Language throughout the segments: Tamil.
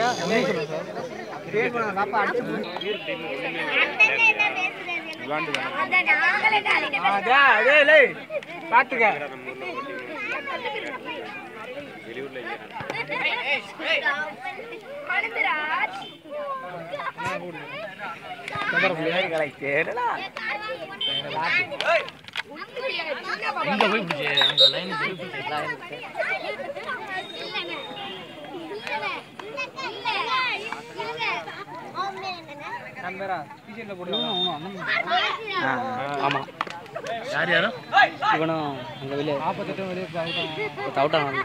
பாத்துக்க எங்க போய் பிடிச்சி அந்த லைன் ஆமாம் யார் யாரும் இவனும் அங்கே வெளியே நாற்பத்தெட்டு வெளியே அவுட் ஆனாங்க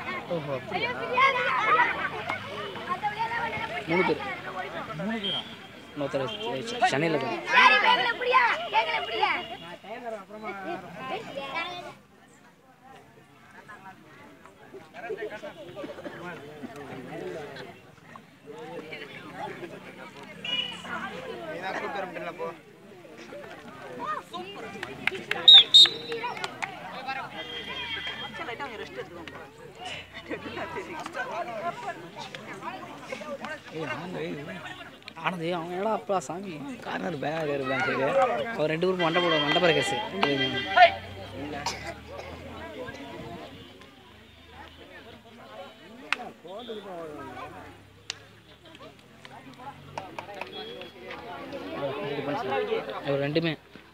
மூணு பேர் இன்னொருத்தர் சென்னையில் இருக்காங்க ஆனது அவன் என்னடா அப்பா சாமி கார்னர் பேக் இருப்பான் சரி அவர் ரெண்டு பேரும் மண்டை போட மண்டை பற கேசு அவர் ரெண்டுமே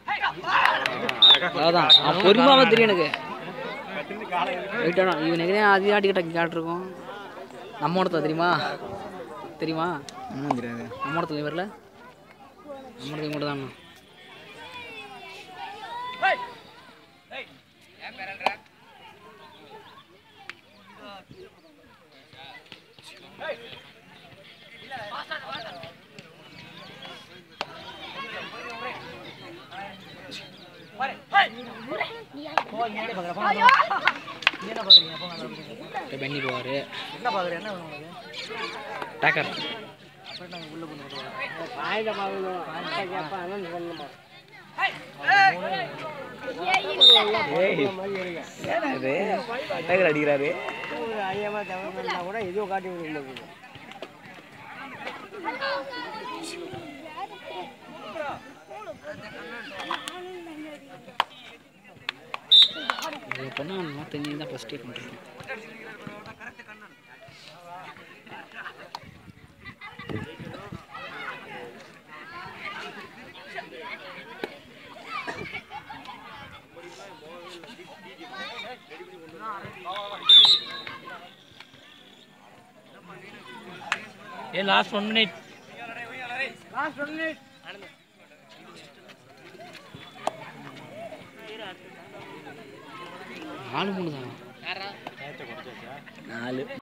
அதான் அவன் பொறுமாவே தெரியும் எனக்கு வெயிட்டானா இவன் எங்கே அது ஆட்டிக்கிட்ட கேட்டிருக்கோம் நம்ம இடத்துல தெரியுமா தெரியுமா தெரியாது நம்ம இடத்துல வரல நம்ம இடத்துல மட்டும் தான் பெண்ணி போவார் என்ன பாக்குற என்ன வேணும் உனக்கு? டேக்கர் ஏன்னா இது டேக்கர் அடிக்கிறாரு கூட எதுவும் காட்டி விடுங்க இது பண்ணால் நம்ம தெரிஞ்சு தான் ஃபஸ்ட்டே பண்ணிருக்கேன் ஏ லாஸ்ட் ஒன் மினிட் நாலு மூணு தான் நாலு